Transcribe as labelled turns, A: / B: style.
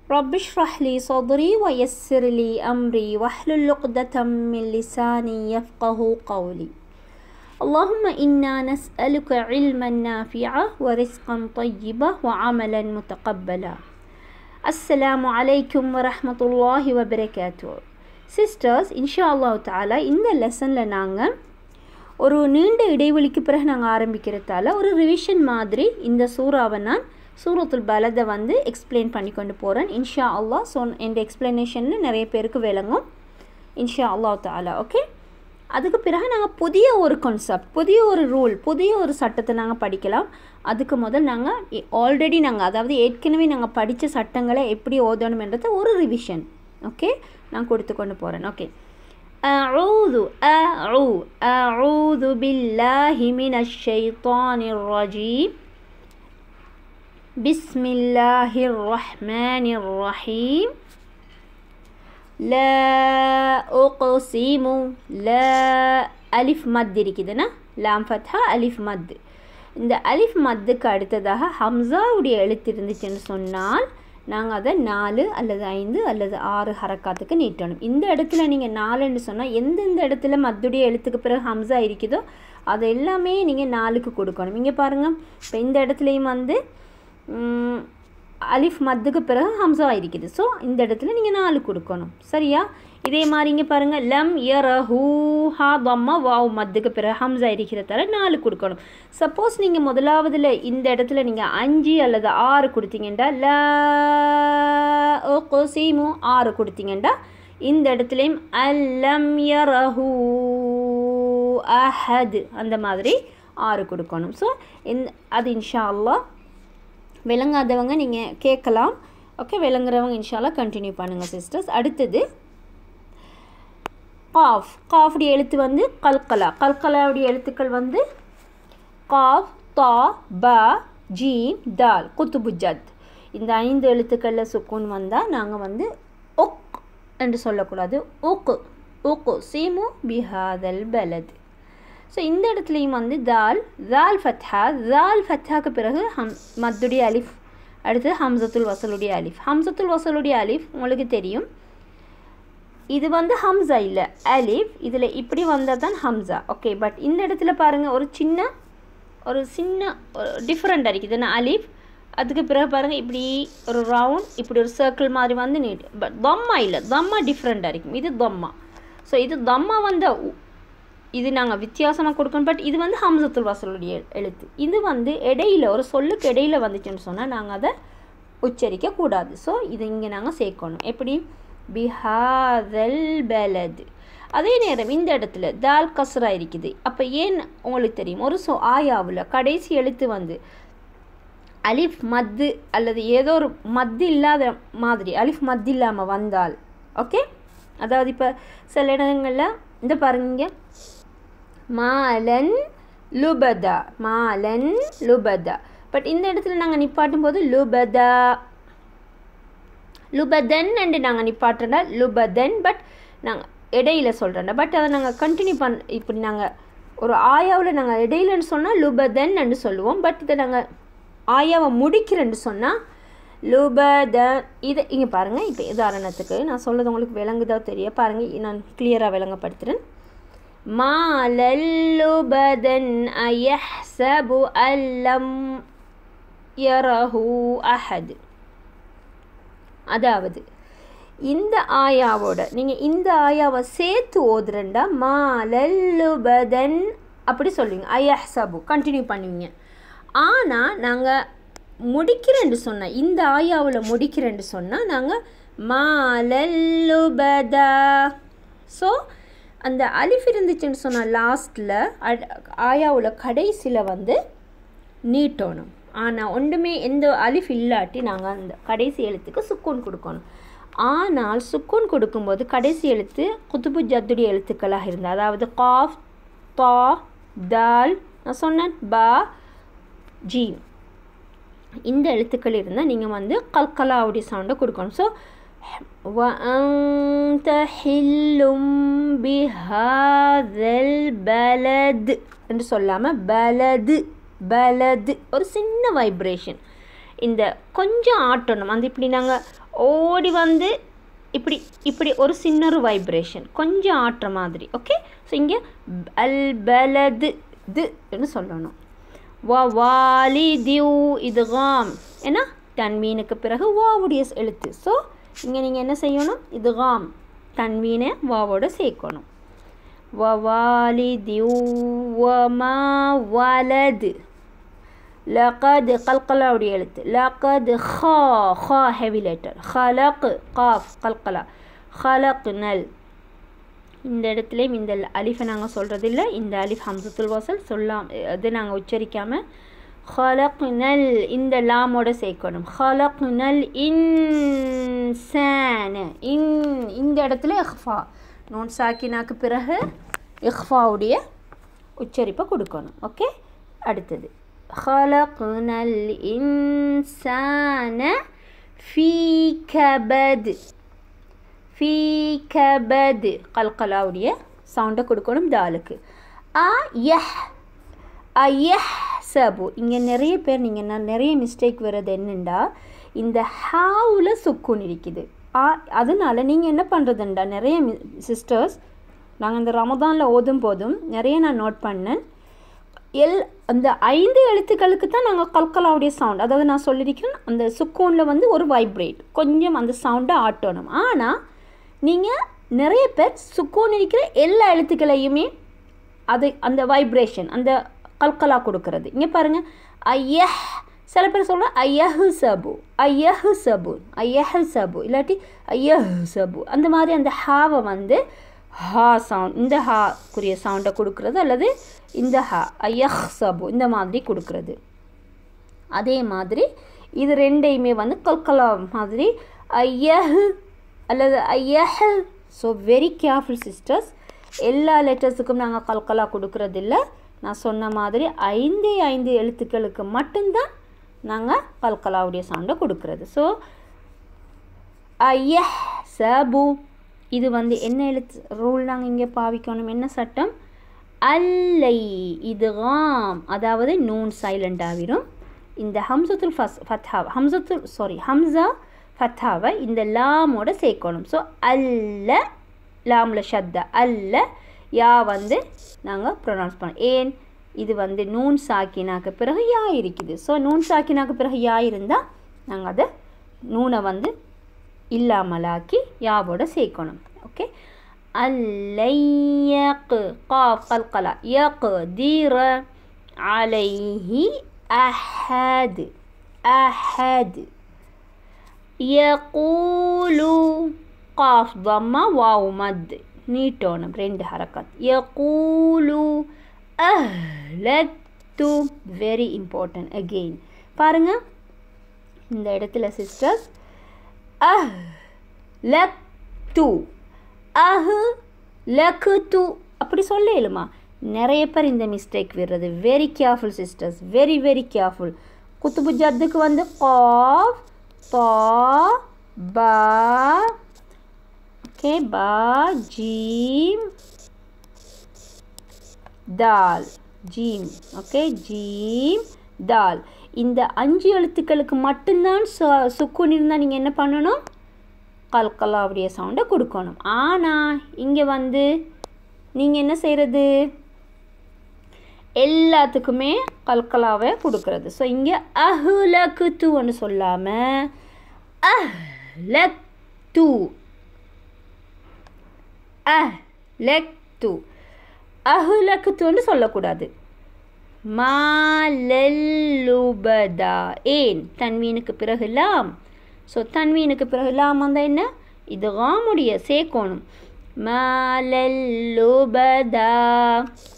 A: رب اشرح لي صدري ويسر لي أمري واحلل عقدة من لساني يفقه قولي اللهم إنا نسألك علما نافعا ورزقا طيبا وعملا متقبلا السلام عليكم ورحمة الله وبركاته sisters இன்ஷா அல்லாஹ் தாலா இந்த லெசனில் நாங்கள் ஒரு நீண்ட இடைவெளிக்கு பிறகு நாங்கள் ஆரம்பிக்கிறதால ஒரு ரிவிஷன் மாதிரி இந்த சூறாவை நான் சூரத்துல் பலதை வந்து எக்ஸ்பிளைன் பண்ணி கொண்டு போகிறேன் இன்ஷா அல்லாஹ் ஸோ என் எக்ஸ்ப்ளனேஷனில் நிறைய பேருக்கு விளங்கும் இன்ஷா அல்லாஹ் தாலா ஓகே அதுக்கு பிறகு நாங்கள் புதிய ஒரு கான்செப்ட் புதிய ஒரு ரூல் புதிய ஒரு சட்டத்தை நாங்கள் படிக்கலாம் அதுக்கு முதல் நாங்கள் ஆல்ரெடி நாங்கள் அதாவது ஏற்கனவே நாங்கள் படித்த சட்டங்களை எப்படி ஓதணுமென்றத ஒரு ரிவிஷன் ஓகே நான் கொடுத்து கொண்டு போகிறேன் ஓகே أعوذ أعو أعوذ بالله من الشيطان الرجيم بسم الله الرحمن الرحيم لا أقسم لا அலிஃப் மத் இருக்குதுன்னா லாம் ஃபத்ஹா அலிஃப் மத் இந்த அலிஃப் மத்துக்கு அடுத்ததாக ஹம்சாவுடைய எழுத்து இருந்துச்சுன்னு சொன்னால் நாங்கள் அதை நாலு அல்லது ஐந்து அல்லது ஆறு ஹரக்காத்துக்கு நீட்டணும் இந்த இடத்துல நீங்கள் நாலுன்னு சொன்னால் எந்தெந்த இடத்துல மத்துடைய எழுத்துக்கு பிறகு ஹம்சா இருக்குதோ அது எல்லாமே நீங்கள் நாலுக்கு கொடுக்கணும் இங்கே பாருங்கள் இப்போ இந்த இடத்துலையும் வந்து அலிஃப் மத்துக்கு பிறகு ஹம்சா இருக்குது ஸோ இந்த இடத்துல நீங்கள் நாலு கொடுக்கணும் சரியா இதே மாதிரி இங்கே பாருங்கள் லம் யரஹூ ஹா தம்மா வாவ் மத்துக்கு பிறகு ஹம்சா இருக்கிறதால நாலு கொடுக்கணும் சப்போஸ் நீங்கள் முதலாவதில் இந்த இடத்துல நீங்கள் அஞ்சு அல்லது ஆறு கொடுத்தீங்கண்டா ல ஓ சீமு ஆறு கொடுத்தீங்கண்டா இந்த இடத்துலையும் அல்லம் யரஹூ அஹது அந்த மாதிரி ஆறு கொடுக்கணும் ஸோ இந்த அது இன்ஷா அல்லாஹ் விளங்காதவங்க நீங்கள் கேட்கலாம் ஓகே விளங்குறவங்க இன்ஷால்லாம் கண்டினியூ பண்ணுங்கள் சிஸ்டர்ஸ் அடுத்தது காஃப் காஃபுடைய எழுத்து வந்து கல்கலா கல்கலாவுடைய எழுத்துக்கள் வந்து காஃப் தா ப ஜீம் தால் குத்துபுஜத் இந்த ஐந்து எழுத்துக்களில் சுக்கூன் வந்தால் நாங்கள் வந்து ஒக் என்று சொல்லக்கூடாது ஒக்கு ஒக்கு சீமு பிஹாதல் பலத் ஸோ இந்த இடத்துலையும் வந்து தால் தால் ஃபத்ஹா தால் ஃபத்ஹாக்கு பிறகு ஹம் மத்துடைய அலிஃப் அடுத்து ஹம்சத்துல் வசலுடைய அலிஃப் ஹம்சத்துல் வசலுடைய அலிஃப் உங்களுக்கு தெரியும் இது வந்து ஹம்சா இல்லை அலிஃப் இதில் இப்படி வந்தால் தான் ஹம்சா ஓகே பட் இந்த இடத்துல பாருங்கள் ஒரு சின்ன ஒரு சின்ன டிஃப்ரெண்ட் இருக்குது அலிஃப் அதுக்கு பிறகு பாருங்கள் இப்படி ஒரு ரவுண்ட் இப்படி ஒரு சர்க்கிள் மாதிரி வந்து நீட் பட் தம்மா இல்லை தம்மா டிஃப்ரெண்ட்டாக இருக்கும் இது தம்மா ஸோ இது தம்மா வந்த இது நாங்கள் வித்தியாசமாக கொடுக்கணும் பட் இது வந்து ஹம்சத்துல் வசலுடைய எழுத்து இது வந்து இடையில ஒரு சொல்லுக்கு இடையில வந்துச்சுன்னு சொன்னால் நாங்கள் அதை உச்சரிக்கக்கூடாது ஸோ இது இங்கே நாங்கள் சேர்க்கணும் எப்படி பிஹாதல் பலது அதே நேரம் இந்த இடத்துல தால் கசரா இருக்குது அப்போ ஏன் உங்களுக்கு தெரியும் ஒரு சொ ஆயாவில் கடைசி எழுத்து வந்து அலிஃப் மத்து அல்லது ஏதோ ஒரு மத்து இல்லாத மாதிரி அலிஃப் மத்து இல்லாமல் வந்தால் ஓகே அதாவது இப்போ சில இடங்களில் இந்த பாருங்க மாலன் லுபதா மாலன் லுபதா பட் இந்த இடத்துல நாங்கள் நிப்பாட்டும் போது லுபதா லுபதன் என்று நாங்கள் நிப்பாட்டுறா லுபதன் பட் நாங்கள் இடையில சொல்கிறோம் பட் அதை நாங்கள் கண்டினியூ பண் இப்படி நாங்கள் ஒரு ஆயாவில் நாங்கள் இடையிலன்னு சொன்னால் லுபதன் என்று சொல்லுவோம் பட் இதை நாங்கள் ஆயாவை முடிக்கிறேன்னு சொன்னால் லுபத இதை இங்கே பாருங்கள் இப்போ உதாரணத்துக்கு நான் சொல்கிறது உங்களுக்கு விளங்குதா தெரிய பாருங்கள் நான் கிளியராக விளங்கப்படுத்துகிறேன் மாலல்லுபதன் அயஹ்சபு அல்லம் யரஹு அஹது அதாவது இந்த ஆயாவோட நீங்கள் இந்த ஆயாவை சேர்த்து ஓதுறண்டா மாலல்லுபதன் அப்படி சொல்லுவீங்க ஐயஹ்சபு கண்டினியூ பண்ணுவீங்க ஆனால் நாங்கள் முடிக்கிறேன்னு சொன்னால் இந்த ஆயாவில் முடிக்கிறேன்னு சொன்னால் நாங்கள் மாலல்லுபதா ஸோ அந்த அலிஃப் இருந்துச்சுன்னு சொன்னால் லாஸ்ட்டில் ஆயாவில் கடைசியில் வந்து நீட்டணும் ஆனால் ஒன்றுமே எந்த அலிஃப் இல்லாட்டி நாங்கள் அந்த கடைசி எழுத்துக்கு சுக்கூன் கொடுக்கணும் ஆனால் சுக்கூன் கொடுக்கும்போது கடைசி எழுத்து குத்துபு ஜத்துடைய எழுத்துக்களாக இருந்தால் அதாவது காஃப் தா தால் நான் சொன்னேன் பா ஜீம் இந்த எழுத்துக்கள் இருந்தால் நீங்கள் வந்து கல்கலாவுடைய சவுண்டை கொடுக்கணும் ஸோ وأنت حل بهذا البلد என்று சொல்லாமல் பலது பலது ஒரு சின்ன வைப்ரேஷன் இந்த கொஞ்சம் ஆட்டணும் அந்த இப்படி நாங்கள் ஓடி வந்து இப்படி இப்படி ஒரு சின்ன ஒரு வைப்ரேஷன் கொஞ்சம் ஆட்டுற மாதிரி ஓகே ஸோ இங்கே அல் பலது துன்னு சொல்லணும் வா வாலி தியூ இதுகாம் ஏன்னா தன்மீனுக்கு பிறகு வாவுடைய எழுத்து ஸோ இங்கே நீங்கள் என்ன செய்யணும் இதுகாம் தன்மீனை வாவோட சேர்க்கணும் ووالد وما ولد لقد قلقلة உடைய எழுத்து لقد خا خا heavy letter خلق قاف قلقلة خلقنل இந்த இடத்துலையும் இந்த அலிஃபை நாங்கள் சொல்கிறதில்ல இந்த அலிஃப் ஹம்சத்துல் வாசல் சொல்லாம் அது நாங்கள் உச்சரிக்காமல் ஹலக்னல் இந்த லாமோட சேர்க்கணும் ஹலக்னல் இன்சான இன் இந்த இடத்துல இஹ்ஃபா நோன் சாக்கினாக்கு பிறகு இஹ்ஃபாவுடைய உச்சரிப்பை கொடுக்கணும் ஓகே அடுத்தது خلقنا الإنسان في كبد في كبد قلقلاவுடைய சவுண்டை கொடுக்கணும் தாலுக்கு அ யஹ் அயஹ் சபு இங்கே நிறைய பேர் நீங்கள் நான் நிறைய மிஸ்டேக் வர்றது என்னென்னா இந்த ஹாவில் சுக்குன் இருக்குது ஆ அதனால நீங்கள் என்ன பண்ணுறதுண்டா நிறைய சிஸ்டர்ஸ் நாங்கள் இந்த ரமதானில் ஓதும் போதும் நிறைய நான் நோட் பண்ணேன் எல் அந்த ஐந்து எழுத்துக்களுக்கு தான் நாங்கள் கல்கலாவுடைய சவுண்ட் அதாவது நான் சொல்லியிருக்கேன் அந்த சுக்கோனில் வந்து ஒரு வைப்ரேட் கொஞ்சம் அந்த சவுண்டை ஆட்டணும் ஆனால் நீங்கள் நிறைய பேர் சுக்கோன் இருக்கிற எல்லா எழுத்துக்களையுமே அது அந்த வைப்ரேஷன் அந்த கல்கலா கொடுக்கறது இங்கே பாருங்கள் ஐயஹ் சில பேர் சொல்கிற ஐயஹு சபு ஐயஹு சபு ஐயஹு சபு இல்லாட்டி ஐயஹு சபு அந்த மாதிரி அந்த ஹாவை வந்து ஹா சவுண்ட் இந்த ஹாக்குரிய சவுண்டை கொடுக்கறது அல்லது இந்த ஹா ஐயஹ் சபு இந்த மாதிரி கொடுக்கறது அதே மாதிரி இது ரெண்டையுமே வந்து கல்கலா மாதிரி ஐயஹ் அல்லது ஐயஹ் ஸோ வெரி கேர்ஃபுல் சிஸ்டர்ஸ் எல்லா லெட்டர்ஸுக்கும் நாங்கள் கல்கலா கொடுக்கறதில்ல நான் சொன்ன மாதிரி ஐந்தே ஐந்து எழுத்துக்களுக்கு மட்டும்தான் நாங்கள் கல்கலாவுடைய சவுண்டை கொடுக்கறது ஸோ ஐயஹ் சபு இது வந்து என்ன எழுத்து ரூல் நாங்கள் இங்கே பாவிக்கணும் என்ன சட்டம் அல்லை இது ஆம் அதாவது நூன் சைலண்ட் ஆகிரும் இந்த ஹம்சத்துல் ஃபஸ் ஃபத்ஹா ஹம்சத்துல் சாரி ஹம்சா ஃபத்தாவை இந்த லாமோட சேர்க்கணும் ஸோ அல்ல லாமில் ஷத்தா அல்ல யா வந்து நாங்கள் ப்ரொனவுன்ஸ் பண்ணோம் ஏன் இது வந்து நூன் சாக்கினாக்கு பிறகு யா இருக்குது ஸோ நூன் சாக்கினாக்கு பிறகு யா இருந்தால் நாங்கள் அதை நூனை வந்து இல்லாமலாக்கி யாவோட சேர்க்கணும் ஓகே அல்லையக் காஃப் கல்கலா யக்தீர அலைஹி அஹது அஹது யகூலு காஃப் தம்மா வாவ் மத் நீட்டோனம் ரெண்டு ஹரக்கத் யகூலு அஹ்லத்து வெரி இம்பார்ட்டன்ட் அகெயின் பாருங்கள் இந்த இடத்துல சிஸ்டர்ஸ் அஹ் லக் து அஹ் லக்கு து அப்படி சொல்ல இயலுமா நிறைய பேர் இந்த மிஸ்டேக் விடுறது very careful sisters very very careful குத்துபு ஜத்துக்கு வந்து காஃப் பா பா ஓகே பா ஜீம் தால் ஜீம் ஓகே ஜீம் தால் இந்த அஞ்சு எழுத்துக்களுக்கு மட்டும்தான் சு சுக்குன் இருந்தால் நீங்கள் என்ன பண்ணணும் கல்கலாவுடைய சவுண்டை கொடுக்கணும் ஆனால் இங்கே வந்து நீங்கள் என்ன செய்கிறது எல்லாத்துக்குமே கல்கலாவை கொடுக்கறது ஸோ இங்கே அஹ்லக்கு தூன்னு சொல்லாமல் அஹ்லக் தூ அஹ் லெக் தூ அஹ்லக்கு தூன்னு சொல்லக்கூடாது மாலல்லுபதா ஏன் தன்வீனுக்கு பிறகு லாம் ஸோ தன்வீனுக்கு பிறகு லாம் வந்தால் என்ன இது ராமுடைய சேர்க்கணும் மாலல்லுபதா